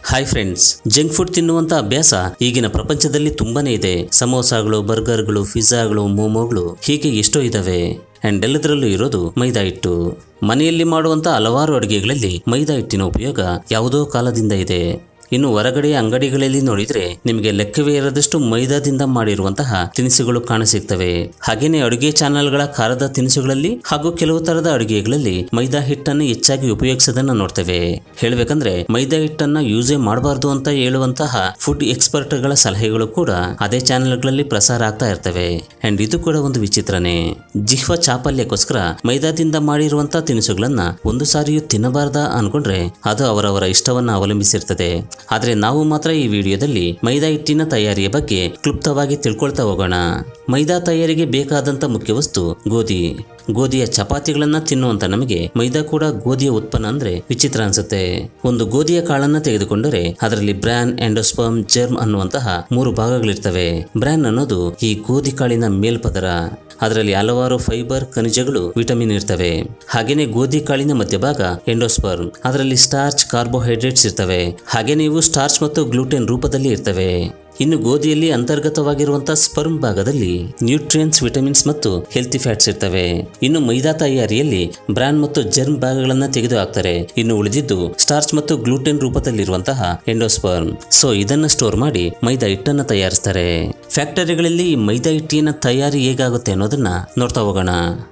hi friends junk food ತಿನ್ನುವಂತ ಅಭ್ಯಾಸ ಈಗಿನ ಪ್ರಪಂಚದಲ್ಲಿ ತುಂಬಾನೇ ಇದೆ ಸಮೋಸಾಗಳು ಬರ್ಗರ್ಗಳು ಪಿಜ್ಜಾಗಳು ಮೋಮೋಗಳು ಹೀಗೆ ಎಷ್ಟೋ ಇದಾವೆ ಅಂಡ್ ಎಲ್ಲದರಲ್ಲೂ ಇರೋದು ಮೈದಾ ಹಿಟ್ಟು ಮನೆಯಲ್ಲಿ ಮಾಡುವಂತ ಹಲವಾರು ಅಡುಗೆಗಳಲ್ಲಿ ಮೈದಾ ಹಿಟ್ಟಿನ ಉಪಯೋಗ ಯಾವುದೋ ಕಾಲದಿಂದ ಇದೆ ಇನ್ನು ಹೊರಗಡೆ ಅಂಗಡಿಗಳಲ್ಲಿ ನೋಡಿದ್ರೆ ನಿಮಗೆ ಲೆಕ್ಕವೇ ಇರದಷ್ಟು ಮೈದಾದಿಂದ ಮಾಡಿರುವಂತಹ ತಿನಿಸುಗಳು ಕಾಣಸಿಗ್ತವೆ ಹಾಗೇನೆ ಅಡುಗೆ ಚಾನೆಲ್ಗಳ ಖಾರದ ತಿನಿಸುಗಳಲ್ಲಿ ಹಾಗೂ ಕೆಲವು ತರದ ಅಡುಗೆಗಳಲ್ಲಿ ಮೈದಾ ಹಿಟ್ಟನ್ನು ಹೆಚ್ಚಾಗಿ ಉಪಯೋಗಿಸೋದನ್ನ ನೋಡ್ತೇವೆ ಹೇಳ್ಬೇಕಂದ್ರೆ ಮೈದಾ ಹಿಟ್ಟನ್ನ ಯೂಸೇ ಮಾಡಬಾರ್ದು ಅಂತ ಹೇಳುವಂತಹ ಫುಡ್ ಎಕ್ಸ್ಪರ್ಟ್ಗಳ ಸಲಹೆಗಳು ಕೂಡ ಅದೇ ಚಾನೆಲ್ಗಳಲ್ಲಿ ಪ್ರಸಾರ ಆಗ್ತಾ ಇರ್ತವೆ ಅಂಡ್ ಇದು ಕೂಡ ಒಂದು ವಿಚಿತ್ರನೇ ಜಿಹ್ವ ಚಾಪಲ್ಯಕ್ಕೋಸ್ಕರ ಮೈದಾದಿಂದ ಮಾಡಿರುವಂತಹ ತಿನಿಸುಗಳನ್ನ ಒಂದು ಸಾರಿಯೂ ತಿನ್ನಬಾರ್ದ ಅನ್ಕೊಂಡ್ರೆ ಅದು ಅವರವರ ಇಷ್ಟವನ್ನ ಅವಲಂಬಿಸಿರ್ತದೆ ಆದ್ರೆ ನಾವು ಮಾತ್ರ ಈ ವಿಡಿಯೋದಲ್ಲಿ ಮೈದಾ ಹಿಟ್ಟಿನ ತಯಾರಿಯ ಬಗ್ಗೆ ಕ್ಲುಪ್ತವಾಗಿ ತಿಳ್ಕೊಳ್ತಾ ಹೋಗೋಣ ಮೈದಾ ತಯಾರಿಗೆ ಬೇಕಾದಂತ ಮುಖ್ಯ ವಸ್ತು ಗೋಧಿ ಗೋಧಿಯ ಚಪಾತಿಗಳನ್ನ ತಿನ್ನುವಂತ ನಮಗೆ ಮೈದಾ ಕೂಡ ಗೋಧಿಯ ಉತ್ಪನ್ನ ಅಂದ್ರೆ ವಿಚಿತ್ರ ಅನ್ಸುತ್ತೆ ಒಂದು ಗೋಧಿಯ ಕಾಳನ್ನ ತೆಗೆದುಕೊಂಡರೆ ಅದರಲ್ಲಿ ಬ್ರ್ಯಾನ್ ಎಂಡೋಸ್ಪರ್ಮ್ ಜರ್ಮ್ ಅನ್ನುವಂತಹ ಮೂರು ಭಾಗಗಳಿರ್ತವೆ ಬ್ರ್ಯಾನ್ ಅನ್ನೋದು ಈ ಗೋಧಿ ಕಾಳಿನ ಮೇಲ್ಪದರ ಅದರಲ್ಲಿ ಹಲವಾರು ಫೈಬರ್ ಖನಿಜಗಳು ವಿಟಮಿನ್ ಇರ್ತವೆ ಹಾಗೇನೆ ಗೋಧಿ ಕಾಳಿನ ಮಧ್ಯಭಾಗ ಎಂಡೋಸ್ಪರ್ಮ್ ಅದರಲ್ಲಿ ಸ್ಟಾರ್ಚ್ ಕಾರ್ಬೋಹೈಡ್ರೇಟ್ಸ್ ಇರ್ತವೆ ಹಾಗೇನೆ ಇವು ಸ್ಟಾರ್ಚ್ ಮತ್ತು ಗ್ಲೂಟೆನ್ ರೂಪದಲ್ಲಿ ಇರ್ತವೆ ಇನ್ನು ಗೋಧಿಯಲ್ಲಿ ಅಂತರ್ಗತವಾಗಿರುವಂತಹ ಸ್ಪರ್ಮ್ ಭಾಗದಲ್ಲಿ ನ್ಯೂಟ್ರಿಯನ್ಸ್ ವಿಟಮಿನ್ಸ್ ಮತ್ತು ಹೆಲ್ತಿ ಫ್ಯಾಟ್ಸ್ ಇರ್ತವೆ ಇನ್ನು ಮೈದಾ ತಯಾರಿಯಲ್ಲಿ ಬ್ರಾನ್ ಮತ್ತು ಜರ್ಮ್ ಭಾಗಗಳನ್ನ ತೆಗೆದು ಹಾಕ್ತಾರೆ ಇನ್ನು ಉಳಿದಿದ್ದು ಸ್ಟಾರ್ಚ್ ಮತ್ತು ಗ್ಲೂಟೆನ್ ರೂಪದಲ್ಲಿರುವಂತಹ ಎಂಡೋಸ್ಪರ್ಮ್ ಸೊ ಇದನ್ನ ಸ್ಟೋರ್ ಮಾಡಿ ಮೈದಾ ಹಿಟ್ಟನ್ನ ತಯಾರಿಸ್ತಾರೆ ಫ್ಯಾಕ್ಟರಿಗಳಲ್ಲಿ ಈ ಮೈದಾ ಹಿಟ್ಟಿನ ತಯಾರಿ ಹೇಗಾಗುತ್ತೆ ಅನ್ನೋದನ್ನ ನೋಡ್ತಾ ಹೋಗೋಣ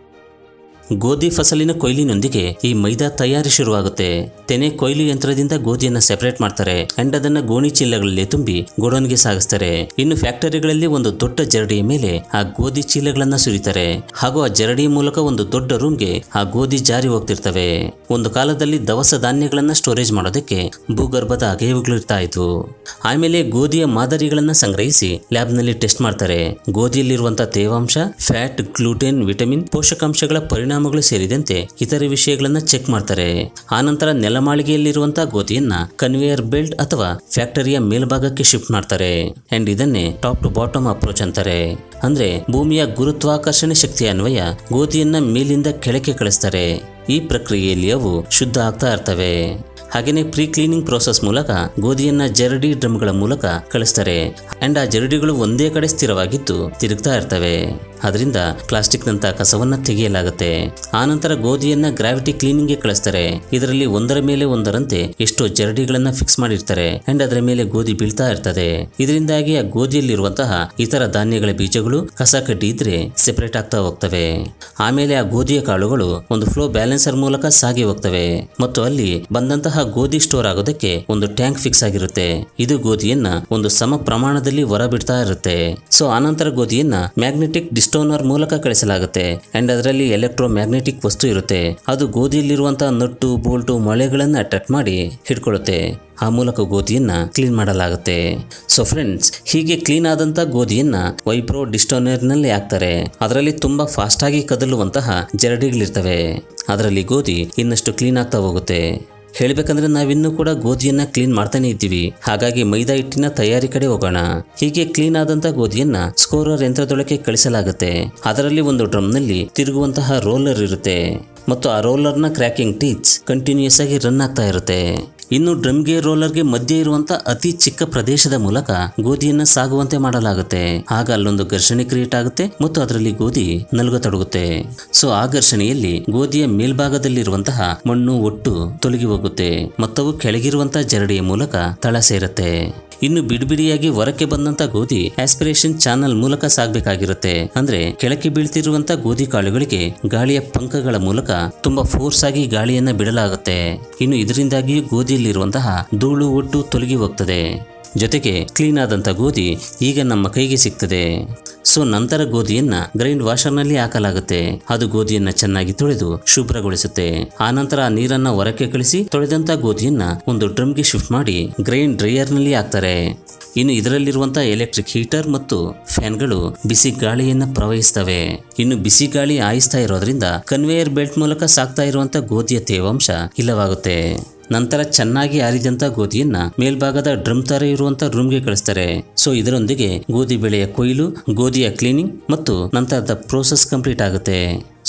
ಗೋಧಿ ಫಸಲಿನ ಕೊಯ್ಲಿನೊಂದಿಗೆ ಈ ಮೈದಾ ತಯಾರಿ ಶುರುವಾಗುತ್ತೆ ತೆನೆ ಕೊಯ್ಲು ಯಂತ್ರದಿಂದ ಗೋಧಿಯನ್ನ ಸೆಪರೇಟ್ ಮಾಡ್ತಾರೆ ಅಂಡ್ ಅದನ್ನ ಗೋಣಿ ಚೀಲಗಳಲ್ಲಿ ತುಂಬಿ ಗೋಡೌನ್ಗೆ ಸಾಗಿಸ್ತಾರೆ ಇನ್ನು ಫ್ಯಾಕ್ಟರಿಗಳಲ್ಲಿ ಒಂದು ದೊಡ್ಡ ಜರಡಿಯ ಮೇಲೆ ಆ ಗೋಧಿ ಚೀಲಗಳನ್ನ ಸುರಿತಾರೆ ಹಾಗೂ ಆ ಜರಡಿಯ ಮೂಲಕ ಒಂದು ದೊಡ್ಡ ರೂಮ್ಗೆ ಆ ಗೋಧಿ ಜಾರಿ ಹೋಗ್ತಿರ್ತವೆ ಒಂದು ಕಾಲದಲ್ಲಿ ದವಸ ಧಾನ್ಯಗಳನ್ನ ಸ್ಟೋರೇಜ್ ಮಾಡೋದಕ್ಕೆ ಭೂಗರ್ಭದ ಅಗೆಯುಗಳು ಇರ್ತಾ ಇದ್ವು ಆಮೇಲೆ ಗೋಧಿಯ ಮಾದರಿಗಳನ್ನ ಸಂಗ್ರಹಿಸಿ ಲ್ಯಾಬ್ನಲ್ಲಿ ಟೆಸ್ಟ್ ಮಾಡ್ತಾರೆ ಗೋಧಿಯಲ್ಲಿರುವಂತಹ ತೇವಾಂಶ ಫ್ಯಾಟ್ ಗ್ಲೂಟೆನ್ ವಿಟಮಿನ್ ಪೋಷಕಾಂಶಗಳ ಪರಿಣಾಮಗಳು ಸೇರಿದಂತೆ ಇತರೆ ವಿಷಯಗಳನ್ನ ಚೆಕ್ ಮಾಡ್ತಾರೆ ಆನಂತರ ನೆಲಮಾಳಿಗೆಯಲ್ಲಿರುವಂತಹ ಗೋಧಿಯನ್ನ ಕನ್ವೇಯರ್ ಬೆಲ್ಟ್ ಅಥವಾ ಫ್ಯಾಕ್ಟರಿಯ ಮೇಲ್ಭಾಗಕ್ಕೆ ಶಿಫ್ಟ್ ಮಾಡ್ತಾರೆ ಅಂಡ್ ಇದನ್ನೇ ಟಾಪ್ ಟು ಬಾಟಮ್ ಅಪ್ರೋಚ್ ಅಂತಾರೆ ಅಂದ್ರೆ ಭೂಮಿಯ ಗುರುತ್ವಾಕರ್ಷಣೆ ಶಕ್ತಿಯ ಅನ್ವಯ ಗೋಧಿಯನ್ನ ಮೇಲಿಂದ ಕೆಳಕ್ಕೆ ಕಳಿಸ್ತಾರೆ ಈ ಪ್ರಕ್ರಿಯೆಯಲ್ಲಿ ಅವು ಶುದ್ಧ ಆಗ್ತಾ ಇರ್ತವೆ ಹಾಗೇನೆ ಪ್ರೀ ಕ್ಲೀನಿಂಗ್ ಪ್ರೋಸೆಸ್ ಮೂಲಕ ಗೋಧಿಯನ್ನ ಜರಡಿ ಡ್ರಮ್ಗಳ ಮೂಲಕ ಕಳಿಸ್ತಾರೆ ಅಂಡ್ ಆ ಜರಡಿಗಳು ಒಂದೇ ಕಡೆ ಸ್ಥಿರವಾಗಿದ್ದು ತಿರುಗ್ತಾ ಇರ್ತವೆ ಅದರಿಂದ ಪ್ಲಾಸ್ಟಿಕ್ನಂತ ಕಸವನ್ನ ತೆಗೆಯಲಾಗುತ್ತೆ ಆನಂತರ ಗೋಧಿಯನ್ನ ಗ್ರಾವಿಟಿ ಕ್ಲೀನಿಂಗ್ಗೆ ಕಳಿಸ್ತಾರೆ ಇದರಲ್ಲಿ ಒಂದರ ಮೇಲೆ ಒಂದರಂತೆ ಎಷ್ಟೋ ಜರಡಿಗಳನ್ನ ಫಿಕ್ಸ್ ಮಾಡಿರ್ತಾರೆ ಅಂಡ್ ಅದರ ಮೇಲೆ ಗೋಧಿ ಬೀಳ್ತಾ ಇರ್ತದೆ ಇದರಿಂದಾಗಿ ಆ ಗೋಧಿಯಲ್ಲಿರುವಂತಹ ಇತರ ಧಾನ್ಯಗಳ ಬೀಜಗಳು ಕಸ ಕಡ್ಡಿ ಇದ್ರೆ ಸೆಪರೇಟ್ ಆಗ್ತಾ ಹೋಗ್ತವೆ ಆಮೇಲೆ ಆ ಗೋಧಿಯ ಕಾಳುಗಳು ಒಂದು ಫ್ಲೋ ಬ್ಯಾಲೆನ್ಸರ್ ಮೂಲಕ ಸಾಗಿ ಹೋಗ್ತವೆ ಮತ್ತು ಅಲ್ಲಿ ಬಂದಂತಹ ಗೋಧಿ ಸ್ಟೋರ್ ಆಗೋದಕ್ಕೆ ಒಂದು ಟ್ಯಾಂಕ್ ಫಿಕ್ಸ್ ಆಗಿರುತ್ತೆ ಇದು ಗೋಧಿಯನ್ನ ಒಂದು ಸಮ ಪ್ರಮಾಣದಲ್ಲಿ ಹೊರಬಿಡ್ತಾ ಇರುತ್ತೆ ಸೊ ಆನಂತರ ಗೋಧಿಯನ್ನ ಮ್ಯಾಗ್ನೆಟಿಕ್ ಡಿಸ್ಟೋನರ್ ಮೂಲಕ ಕಳಿಸಲಾಗುತ್ತೆ ಅಂಡ್ ಅದರಲ್ಲಿ ಎಲೆಕ್ಟ್ರೋ ಮ್ಯಾಗ್ನೆಟಿಕ್ ವಸ್ತು ಇರುತ್ತೆ ಅದು ಗೋಧಿಯಲ್ಲಿರುವಂತಹ ನಟ್ಟು ಬೋಲ್ಟು ಮೊಳೆಗಳನ್ನ ಅಟ್ರಾಕ್ಟ್ ಮಾಡಿ ಹಿಡ್ಕೊಳ್ಳುತ್ತೆ ಆ ಮೂಲಕ ಗೋಧಿಯನ್ನ ಕ್ಲೀನ್ ಮಾಡಲಾಗುತ್ತೆ ಸೊ ಫ್ರೆಂಡ್ಸ್ ಹೀಗೆ ಕ್ಲೀನ್ ಆದಂತ ಗೋಧಿಯನ್ನ ವೈಪ್ರೋ ಡಿಸ್ಟೋನರ್ನಲ್ಲಿ ಹಾಕ್ತಾರೆ ಅದರಲ್ಲಿ ತುಂಬಾ ಫಾಸ್ಟ್ ಆಗಿ ಕದಲುವಂತಹ ಜರಡಿಗಳಿರ್ತವೆ ಅದರಲ್ಲಿ ಗೋಧಿ ಇನ್ನಷ್ಟು ಕ್ಲೀನ್ ಆಗ್ತಾ ಹೋಗುತ್ತೆ ಹೇಳ್ಬೇಕಂದ್ರೆ ನಾವಿನ್ನೂ ಕೂಡ ಗೋಧಿಯನ್ನ ಕ್ಲೀನ್ ಮಾಡ್ತಾನೆ ಇದ್ದೀವಿ ಹಾಗಾಗಿ ಮೈದಾ ಹಿಟ್ಟಿನ ತಯಾರಿ ಕಡೆ ಹೋಗೋಣ ಹೀಗೆ ಕ್ಲೀನ್ ಆದಂತ ಗೋಧಿಯನ್ನ ಸ್ಕೋರರ್ ಯಂತ್ರದೊಳಗೆ ಕಳಿಸಲಾಗುತ್ತೆ ಅದರಲ್ಲಿ ಒಂದು ಡ್ರಮ್ನಲ್ಲಿ ತಿರುಗುವಂತಹ ರೋಲರ್ ಇರುತ್ತೆ ಮತ್ತು ಆ ರೋಲರ್ನ ಕ್ರ್ಯಾಕಿಂಗ್ ಟೀಚ್ ಕಂಟಿನ್ಯೂಸ್ ಆಗಿ ರನ್ ಆಗ್ತಾ ಇರುತ್ತೆ ಇನ್ನು ಡ್ರಮ್ಗೆ ರೋಲರ್ಗೆ ಮಧ್ಯೆ ಇರುವಂತ ಅತಿ ಚಿಕ್ಕ ಪ್ರದೇಶದ ಮೂಲಕ ಗೋಧಿಯನ್ನ ಸಾಗುವಂತೆ ಮಾಡಲಾಗುತ್ತೆ ಆಗ ಅಲ್ಲೊಂದು ಘರ್ಷಣೆ ಕ್ರಿಯೇಟ್ ಆಗುತ್ತೆ ಮತ್ತು ಅದರಲ್ಲಿ ಗೋಧಿ ನಲುಗತೊಡಗುತ್ತೆ ಸೊ ಆ ಘರ್ಷಣೆಯಲ್ಲಿ ಗೋಧಿಯ ಮೇಲ್ಭಾಗದಲ್ಲಿರುವಂತಹ ಮಣ್ಣು ಒಟ್ಟು ತೊಲಗಿ ಹೋಗುತ್ತೆ ಮತ್ತವು ಕೆಳಗಿರುವಂತಹ ಜರಡಿಯ ಮೂಲಕ ತಳ ಸೇರುತ್ತೆ ಇನ್ನು ಬಿಡಿಬಿಡಿಯಾಗಿ ಹೊರಕ್ಕೆ ಬಂದಂತ ಗೋಧಿ ಆಸ್ಪಿರೇಷನ್ ಚಾನಲ್ ಮೂಲಕ ಸಾಗಬೇಕಾಗಿರುತ್ತೆ ಅಂದ್ರೆ ಕೆಳಕ್ಕೆ ಬೀಳ್ತಿರುವಂತ ಗೋಧಿ ಕಾಳುಗಳಿಗೆ ಗಾಳಿಯ ಪಂಖಗಳ ಮೂಲಕ ತುಂಬಾ ಫೋರ್ಸ್ ಆಗಿ ಗಾಳಿಯನ್ನ ಬಿಡಲಾಗುತ್ತೆ ಇನ್ನು ಇದರಿಂದಾಗಿ ಗೋಧಿಯಲ್ಲಿರುವಂತಹ ಧೂಳು ಒಟ್ಟು ತೊಲಗಿ ಹೋಗ್ತದೆ ಜೊತೆಗೆ ಕ್ಲೀನ್ ಆದಂತ ಗೋಧಿ ಈಗ ನಮ್ಮ ಕೈಗೆ ಸಿಗ್ತದೆ ಸೊ ನಂತರ ಗೋಧಿಯನ್ನ ಗ್ರೈಂಡ್ ವಾಷರ್ನಲ್ಲಿ ಹಾಕಲಾಗುತ್ತೆ ಅದು ಗೋಧಿಯನ್ನ ಚೆನ್ನಾಗಿ ತೊಳೆದು ಶುಭ್ರಗೊಳಿಸುತ್ತೆ ಆನಂತರ ಆ ನೀರನ್ನ ಹೊರಕ್ಕೆ ಕಳಿಸಿ ತೊಳೆದಂತ ಗೋಧಿಯನ್ನ ಒಂದು ಡ್ರಮ್ಗೆ ಶಿಫ್ಟ್ ಮಾಡಿ ಗ್ರೈಂಡ್ ಡ್ರೈಯರ್ನಲ್ಲಿ ಹಾಕ್ತಾರೆ ಇನ್ನು ಇದರಲ್ಲಿರುವಂತಹ ಎಲೆಕ್ಟ್ರಿಕ್ ಹೀಟರ್ ಮತ್ತು ಫ್ಯಾನ್ಗಳು ಬಿಸಿ ಗಾಳಿಯನ್ನ ಪ್ರವಹಿಸ್ತವೆ ಇನ್ನು ಬಿಸಿ ಗಾಳಿ ಆಯಿಸ್ತಾ ಇರೋದ್ರಿಂದ ಕನ್ವೇಯರ್ ಬೆಲ್ಟ್ ಮೂಲಕ ಸಾಕ್ತಾ ಇರುವಂತಹ ಗೋಧಿಯ ತೇವಾಂಶ ಇಲ್ಲವಾಗುತ್ತೆ ನಂತರ ಚೆನ್ನಾಗಿ ಆರಿದಂತ ಗೋಧಿಯನ್ನ ಮೇಲ್ಭಾಗದ ಡ್ರಮ್ ತರ ಇರುವಂತ ರೂಮ್ಗೆ ಕಳಿಸ್ತಾರೆ ಸೊ ಇದರೊಂದಿಗೆ ಗೋಧಿ ಬೆಳೆಯ ಕೊಯ್ಲು ಗೋಧಿಯ ಕ್ಲೀನಿಂಗ್ ಮತ್ತು ನಂತರದ ಪ್ರೋಸೆಸ್ ಕಂಪ್ಲೀಟ್ ಆಗುತ್ತೆ ಸೊ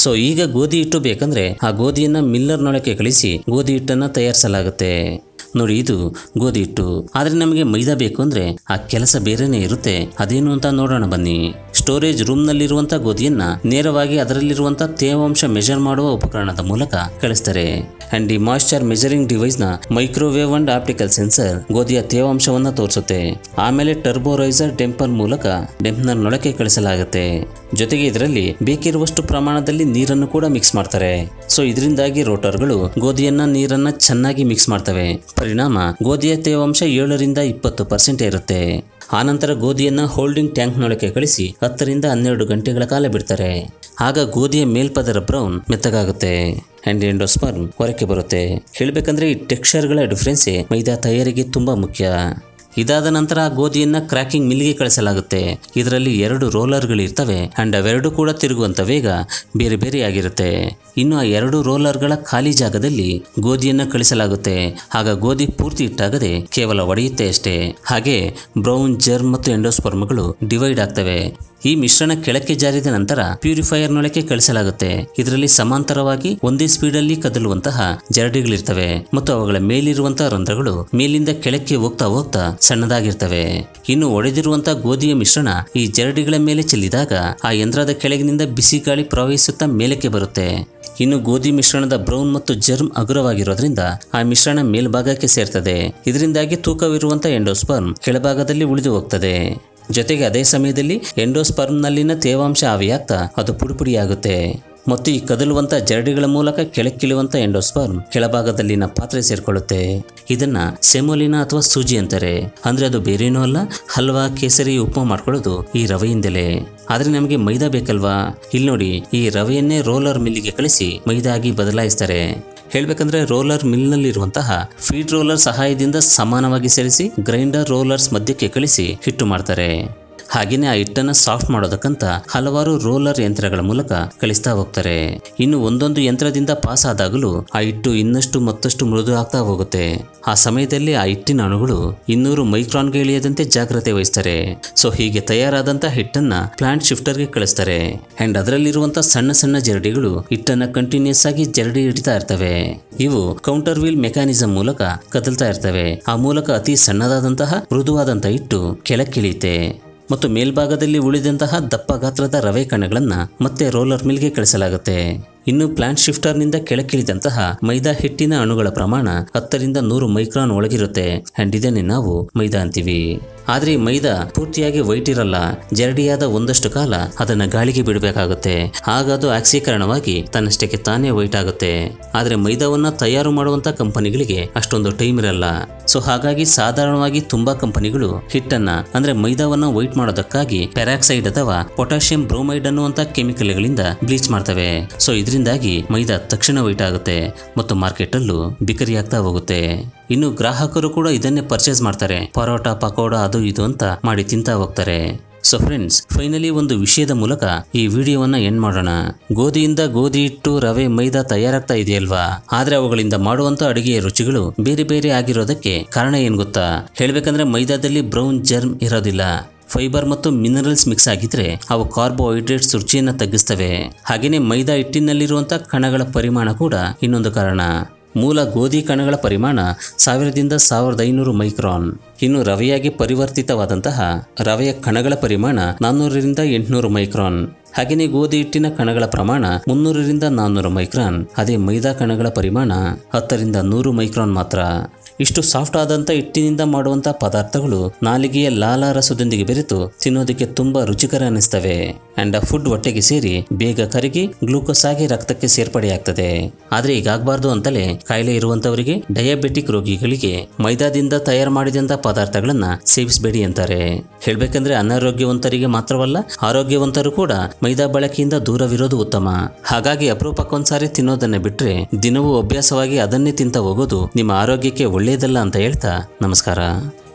ಸೊ ಈಗ ಗೋಧಿ ಹಿಟ್ಟು ಬೇಕಂದ್ರೆ ಆ ಗೋಧಿಯನ್ನ ಮಿಲ್ಲರ್ನೊಳಗೆ ಕಳಿಸಿ ಗೋಧಿ ಹಿಟ್ಟನ್ನ ತಯಾರಿಸಲಾಗುತ್ತೆ ನೋಡಿ ಇದು ಗೋಧಿ ಹಿಟ್ಟು ಆದ್ರೆ ನಮಗೆ ಮೈದಾ ಬೇಕು ಅಂದ್ರೆ ಆ ಕೆಲಸ ಬೇರೆನೇ ಇರುತ್ತೆ ಅದೇನು ಅಂತ ನೋಡೋಣ ಬನ್ನಿ ಸ್ಟೋರೇಜ್ ರೂಮ್ ನಲ್ಲಿರುವಂತ ಗೋಧಿಯನ್ನ ನೇರವಾಗಿ ಅದರಲ್ಲಿರುವಂತ ತೇವಾಂಶ ಮೆಜರ್ ಮಾಡುವ ಉಪಕರಣದ ಮೂಲಕ ಕಳಿಸ್ತಾರೆ ಅಂಡ್ ಈ ಮಾಯಿಶ್ಚರ್ ಮೆಜರಿಂಗ್ ಡಿವೈಸ್ ನ ಮೈಕ್ರೋವೇವ್ ಅಂಡ್ ಆಪ್ಟಿಕಲ್ ಸೆನ್ಸರ್ ಗೋಧಿಯ ತೇವಾಂಶವನ್ನ ತೋರಿಸುತ್ತೆ ಆಮೇಲೆ ಟರ್ಬೋರೈಸರ್ ಟೆಂಪರ್ ಮೂಲಕ ಡೆಂಪ್ನರ್ ನೊಳಕ್ಕೆ ಕಳಿಸಲಾಗುತ್ತೆ ಜೊತೆಗೆ ಇದರಲ್ಲಿ ಬೇಕಿರುವಷ್ಟು ಪ್ರಮಾಣದಲ್ಲಿ ನೀರನ್ನು ಕೂಡ ಮಿಕ್ಸ್ ಮಾಡ್ತಾರೆ ಸೊ ಇದರಿಂದಾಗಿ ರೋಟರ್ಗಳು ಗೋಧಿಯನ್ನ ನೀರನ್ನ ಚೆನ್ನಾಗಿ ಮಿಕ್ಸ್ ಮಾಡ್ತವೆ ಪರಿಣಾಮ ಗೋಧಿಯ ತೇವಾಂಶ ಏಳರಿಂದ ಇಪ್ಪತ್ತು ಪರ್ಸೆಂಟ್ ಇರುತ್ತೆ ಆನಂತರ ಗೋಧಿಯನ್ನ ಹೋಲ್ಡಿಂಗ್ ಟ್ಯಾಂಕ್ನೊಳಗೆ ಕಳಿಸಿ ಹತ್ತರಿಂದ ಹನ್ನೆರಡು ಗಂಟೆಗಳ ಕಾಲ ಬಿಡ್ತಾರೆ ಆಗ ಗೋಧಿಯ ಮೇಲ್ಪದರ ಬ್ರೌನ್ ಮೆತ್ತಗಾಗುತ್ತೆ ಅಂಡ್ ಎಂಡೋಸ್ಪರ್ಮ್ ಹೊರಕ್ಕೆ ಬರುತ್ತೆ ಹೇಳ್ಬೇಕಂದ್ರೆ ಈ ಟೆಕ್ಸ್ಚರ್ಗಳ ಡಿಫ್ರೆನ್ಸೇ ಮೈದಾ ತಯಾರಿಗೆ ತುಂಬಾ ಮುಖ್ಯ ಇದಾದ ನಂತರ ಆ ಗೋಧಿಯನ್ನ ಕ್ರ್ಯಾಕಿಂಗ್ ಮಿಲ್ಗೆ ಕಳಿಸಲಾಗುತ್ತೆ ಇದರಲ್ಲಿ ಎರಡು ರೋಲರ್ಗಳು ಇರ್ತವೆ ಅಂಡ್ ಅವೆರಡು ಕೂಡ ತಿರುಗುವಂತ ವೇಗ ಬೇರೆ ಬೇರೆಯಾಗಿರುತ್ತೆ ಇನ್ನು ಆ ಎರಡು ರೋಲರ್ಗಳ ಖಾಲಿ ಜಾಗದಲ್ಲಿ ಗೋಧಿಯನ್ನ ಕಳಿಸಲಾಗುತ್ತೆ ಆಗ ಗೋಧಿ ಪೂರ್ತಿ ಇಟ್ಟಾಗದೆ ಕೇವಲ ಒಡೆಯುತ್ತೆ ಅಷ್ಟೇ ಹಾಗೆ ಬ್ರೌನ್ ಜರ್ಮ್ ಮತ್ತು ಎಂಡೋಸ್ಪರ್ಮ್ಗಳು ಡಿವೈಡ್ ಆಗ್ತವೆ ಈ ಮಿಶ್ರಣ ಕೆಳಕ್ಕೆ ಜಾರಿದ ನಂತರ ಪ್ಯೂರಿಫೈಯರ್ನೊಳಗೆ ಕಳಿಸಲಾಗುತ್ತೆ ಇದರಲ್ಲಿ ಸಮಾಂತರವಾಗಿ ಒಂದೇ ಸ್ಪೀಡಲ್ಲಿ ಕದಲುವಂತಹ ಜರಡಿಗಳಿರ್ತವೆ ಮತ್ತು ಅವುಗಳ ಮೇಲಿರುವಂತಹ ರಂಧ್ರಗಳು ಮೇಲಿಂದ ಕೆಳಕ್ಕೆ ಹೋಗ್ತಾ ಹೋಗ್ತಾ ಸಣ್ಣದಾಗಿರ್ತವೆ ಇನ್ನು ಒಡೆದಿರುವಂತಹ ಗೋಧಿಯ ಮಿಶ್ರಣ ಈ ಜರಡಿಗಳ ಮೇಲೆ ಚೆಲ್ಲಿದಾಗ ಆ ಯಂತ್ರದ ಕೆಳಗಿನಿಂದ ಬಿಸಿ ಗಾಳಿ ಪ್ರವಹಿಸುತ್ತಾ ಮೇಲಕ್ಕೆ ಬರುತ್ತೆ ಇನ್ನು ಗೋಧಿ ಮಿಶ್ರಣದ ಬ್ರೌನ್ ಮತ್ತು ಜರ್ಮ್ ಹಗುರವಾಗಿರೋದ್ರಿಂದ ಆ ಮಿಶ್ರಣ ಮೇಲ್ಭಾಗಕ್ಕೆ ಸೇರ್ತದೆ ಇದರಿಂದಾಗಿ ತೂಕವಿರುವಂತಹ ಎಂಡೋಸ್ಪರ್ಮ್ ಕೆಳಭಾಗದಲ್ಲಿ ಉಳಿದು ಹೋಗ್ತದೆ ಜೊತೆಗೆ ಅದೇ ಸಮಯದಲ್ಲಿ ಎಂಡೋಸ್ಪರ್ಮ್ನಲ್ಲಿನ ತೇವಾಂಶ ಆವಿಯಾಗ್ತಾ ಅದು ಪುಡಿಪುಡಿಯಾಗುತ್ತೆ ಮತ್ತು ಈ ಕದಲುವಂತ ಜರಡಿಗಳ ಮೂಲಕ ಕೆಳಕ್ಕಿಳುವಂತ ಎಂಡೋಸ್ಪರ್ಮ್ ಕೆಳಭಾಗದಲ್ಲಿನ ಪಾತ್ರೆ ಸೇರ್ಕೊಳ್ಳುತ್ತೆ ಇದನ್ನ ಸೆಮೋಲಿನ ಅಥವಾ ಸೂಜಿ ಅಂತಾರೆ ಅಂದ್ರೆ ಅದು ಬೇರೇನೂ ಅಲ್ಲ ಹಲ್ವಾ ಕೇಸರಿ ಉಪ್ಪು ಮಾಡ್ಕೊಳ್ಳೋದು ಈ ರವೆಯಿಂದಲೇ ಆದ್ರೆ ನಮಗೆ ಮೈದಾ ಬೇಕಲ್ವಾ ಇಲ್ಲಿ ನೋಡಿ ಈ ರವೆಯನ್ನೇ ರೋಲರ್ ಮಿಲ್ಲಿಗೆ ಕಳಿಸಿ ಮೈದಾ ಆಗಿ ಬದಲಾಯಿಸ್ತಾರೆ ಹೇಳ್ಬೇಕಂದ್ರೆ ರೋಲರ್ ಮಿಲ್ನಲ್ಲಿರುವಂತಹ ಫೀಡ್ ರೋಲರ್ ಸಹಾಯದಿಂದ ಸಮಾನವಾಗಿ ಸೇರಿಸಿ ಗ್ರೈಂಡರ್ ರೋಲರ್ಸ್ ಮಧ್ಯಕ್ಕೆ ಕಳಿಸಿ ಹಿಟ್ಟು ಮಾಡ್ತಾರೆ ಹಾಗೇನೆ ಆ ಹಿಟ್ಟನ್ನ ಸಾಫ್ಟ್ ಮಾಡೋದಕ್ಕಂತ ಹಲವಾರು ರೋಲರ್ ಯಂತ್ರಗಳ ಮೂಲಕ ಕಳಿಸ್ತಾ ಹೋಗ್ತಾರೆ ಇನ್ನು ಒಂದೊಂದು ಯಂತ್ರದಿಂದ ಪಾಸ್ ಆದಾಗಲೂ ಆ ಹಿಟ್ಟು ಇನ್ನಷ್ಟು ಮತ್ತಷ್ಟು ಮೃದು ಆಗ್ತಾ ಹೋಗುತ್ತೆ ಆ ಸಮಯದಲ್ಲಿ ಆ ಹಿಟ್ಟಿನ ಅಣುಗಳು ಇನ್ನೂರು ಮೈಕ್ರಾನ್ಗೆ ಇಳಿಯದಂತೆ ಜಾಗ್ರತೆ ವಹಿಸ್ತಾರೆ ಸೊ ಹೀಗೆ ತಯಾರಾದಂತ ಹಿಟ್ಟನ್ನ ಪ್ಲಾಂಟ್ ಶಿಫ್ಟರ್ಗೆ ಕಳಿಸ್ತಾರೆ ಅಂಡ್ ಅದರಲ್ಲಿರುವಂತ ಸಣ್ಣ ಸಣ್ಣ ಜರಡಿಗಳು ಹಿಟ್ಟನ್ನ ಕಂಟಿನ್ಯೂಸ್ ಆಗಿ ಜರಡಿ ಹಿಡಿತಾ ಇರ್ತವೆ ಇವು ಕೌಂಟರ್ ವೀಲ್ ಮೆಕ್ಯಾನಿಸಂ ಮೂಲಕ ಕದಲ್ತಾ ಇರ್ತವೆ ಆ ಮೂಲಕ ಅತಿ ಸಣ್ಣದಾದಂತಹ ಮೃದುವಾದಂತಹ ಹಿಟ್ಟು ಕೆಳಕ್ಕಿಳಿಯುತ್ತೆ ಮತ್ತು ಮೇಲ್ಭಾಗದಲ್ಲಿ ಉಳಿದಂತಹ ದಪ್ಪ ಗಾತ್ರದ ರವೆ ಕಣಗಳನ್ನ ಮತ್ತೆ ರೋಲರ್ ಮಿಲ್ಗೆ ಕಳಿಸಲಾಗುತ್ತೆ ಇನ್ನು ಪ್ಲಾಂಟ್ ಶಿಫ್ಟರ್ನಿಂದ ಕೆಳಕ್ಕಿಳಿದಂತಹ ಮೈದಾ ಹಿಟ್ಟಿನ ಅಣುಗಳ ಪ್ರಮಾಣ ಹತ್ತರಿಂದ ನೂರು ಮೈಕ್ರಾನ್ ಒಳಗಿರುತ್ತೆ ಅಂಡ್ ಇದನ್ನೇ ನಾವು ಮೈದಾ ಅಂತೀವಿ ಆದ್ರೆ ಈ ಮೈದಾ ಪೂರ್ತಿಯಾಗಿ ವೈಟ್ ಇರಲ್ಲ ಜರಡಿಯಾದ ಒಂದಷ್ಟು ಕಾಲ ಅದನ್ನ ಗಾಳಿಗೆ ಬಿಡಬೇಕಾಗುತ್ತೆ ಆಗ ಅದು ಆಕ್ಸೀಕರಣವಾಗಿ ತನ್ನಷ್ಟಕ್ಕೆ ತಾನೇ ವೈಟ್ ಆಗುತ್ತೆ ಆದ್ರೆ ಮೈದಾವನ್ನ ತಯಾರು ಮಾಡುವಂತ ಕಂಪನಿಗಳಿಗೆ ಅಷ್ಟೊಂದು ಟೈಮ್ ಇರಲ್ಲ ಸೊ ಹಾಗಾಗಿ ಸಾಧಾರಣವಾಗಿ ತುಂಬಾ ಕಂಪನಿಗಳು ಹಿಟ್ಟನ್ನ ಅಂದ್ರೆ ಮೈದಾವನ್ನ ವೈಟ್ ಮಾಡೋದಕ್ಕಾಗಿ ಪೆರಾಕ್ಸೈಡ್ ಅಥವಾ ಪೊಟ್ಯಾಷಿಯಂ ಬ್ರೋಮೈಡ್ ಅನ್ನುವಂತ ಕೆಮಿಕಲ್ಗಳಿಂದ ಬ್ಲೀಚ್ ಮಾಡ್ತವೆ ಸೊ ಇದರಿಂದಾಗಿ ಮೈದಾ ತಕ್ಷಣ ವೈಟ್ ಆಗುತ್ತೆ ಮತ್ತು ಮಾರ್ಕೆಟಲ್ಲೂ ಬಿಕರಿ ಆಗ್ತಾ ಹೋಗುತ್ತೆ ಇನ್ನು ಗ್ರಾಹಕರು ಕೂಡ ಇದನ್ನೇ ಪರ್ಚೇಸ್ ಮಾಡ್ತಾರೆ ಪರೋಟ ಪಕೋಡ ಅದು ಇದು ಅಂತ ಮಾಡಿ ತಿಂತಾ ಹೋಗ್ತಾರೆ ಸೊ ಫ್ರೆಂಡ್ಸ್ ಫೈನಲಿ ಒಂದು ವಿಷಯದ ಮೂಲಕ ಈ ವಿಡಿಯೋವನ್ನ ಎಂಡ್ ಮಾಡೋಣ ಗೋಧಿಯಿಂದ ಗೋಧಿ ಹಿಟ್ಟು ರವೆ ಮೈದಾ ತಯಾರಾಗ್ತಾ ಇದೆಯಲ್ವಾ ಆದ್ರೆ ಅವುಗಳಿಂದ ಮಾಡುವಂತ ಅಡುಗೆಯ ರುಚಿಗಳು ಬೇರೆ ಬೇರೆ ಆಗಿರೋದಕ್ಕೆ ಕಾರಣ ಏನ್ ಗೊತ್ತಾ ಹೇಳ್ಬೇಕಂದ್ರೆ ಮೈದಾದಲ್ಲಿ ಬ್ರೌನ್ ಜರ್ಮ್ ಇರೋದಿಲ್ಲ ಫೈಬರ್ ಮತ್ತು ಮಿನರಲ್ಸ್ ಮಿಕ್ಸ್ ಆಗಿದ್ರೆ ಅವು ಕಾರ್ಬೋಹೈಡ್ರೇಟ್ಸ್ ರುಚಿಯನ್ನು ತಗ್ಗಿಸ್ತವೆ ಹಾಗೆಯೇ ಮೈದಾ ಹಿಟ್ಟಿನಲ್ಲಿರುವಂಥ ಕಣಗಳ ಪರಿಮಾಣ ಕೂಡ ಇನ್ನೊಂದು ಕಾರಣ ಮೂಲ ಗೋಧಿ ಕಣಗಳ ಪರಿಮಾಣ ಸಾವಿರದಿಂದ ಸಾವಿರದ ಐನೂರು ಮೈಕ್ರಾನ್ ಇನ್ನು ರವೆಯಾಗಿ ಪರಿವರ್ತಿತವಾದಂತಹ ರವೆಯ ಕಣಗಳ ಪರಿಮಾಣ ನಾನ್ನೂರರಿಂದ ಎಂಟುನೂರು ಮೈಕ್ರಾನ್ ಹಾಗೆಯೇ ಗೋಧಿ ಹಿಟ್ಟಿನ ಕಣಗಳ ಪ್ರಮಾಣ ಮುನ್ನೂರರಿಂದ ನಾನ್ನೂರು ಮೈಕ್ರಾನ್ ಅದೇ ಮೈದಾ ಕಣಗಳ ಪರಿಮಾಣ ಹತ್ತರಿಂದ ನೂರು ಮೈಕ್ರಾನ್ ಮಾತ್ರ ಇಷ್ಟು ಸಾಫ್ಟ್ ಆದಂಥ ಹಿಟ್ಟಿನಿಂದ ಮಾಡುವಂಥ ಪದಾರ್ಥಗಳು ನಾಲಿಗೆಯ ಲಾಲಾರಸದೊಂದಿಗೆ ಬೆರೆತು ತಿನ್ನೋದಕ್ಕೆ ತುಂಬಾ ರುಚಿಕರ ಅನಿಸ್ತವೆ ಅಂಡ್ ಆ ಫುಡ್ ಹೊಟ್ಟೆಗೆ ಸೇರಿ ಬೇಗ ಕರಗಿ ಗ್ಲೂಕೋಸ್ ಆಗಿ ರಕ್ತಕ್ಕೆ ಸೇರ್ಪಡೆಯಾಗ್ತದೆ ಆದ್ರೆ ಈಗಾಗಬಾರ್ದು ಅಂತಲೇ ಕಾಯಿಲೆ ಇರುವಂತವರಿಗೆ ಡಯಾಬೆಟಿಕ್ ರೋಗಿಗಳಿಗೆ ಮೈದಾದಿಂದ ತಯಾರು ಮಾಡಿದಂಥ ಪದಾರ್ಥಗಳನ್ನ ಸೇವಿಸಬೇಡಿ ಅಂತಾರೆ ಹೇಳ್ಬೇಕಂದ್ರೆ ಅನಾರೋಗ್ಯವಂತರಿಗೆ ಮಾತ್ರವಲ್ಲ ಆರೋಗ್ಯವಂತರು ಕೂಡ ಮೈದಾ ಬಳಕೆಯಿಂದ ದೂರವಿರೋದು ಉತ್ತಮ ಹಾಗಾಗಿ ಅಪರೂಪಕ್ಕೊಂದ್ಸಾರಿ ತಿನ್ನೋದನ್ನ ಬಿಟ್ರೆ ದಿನವೂ ಅಭ್ಯಾಸವಾಗಿ ಅದನ್ನೇ ತಿಂತ ಹೋಗೋದು ನಿಮ್ಮ ಆರೋಗ್ಯಕ್ಕೆ ಒಳ್ಳೆಯದಲ್ಲ ಅಂತ ಹೇಳ್ತಾ ನಮಸ್ಕಾರ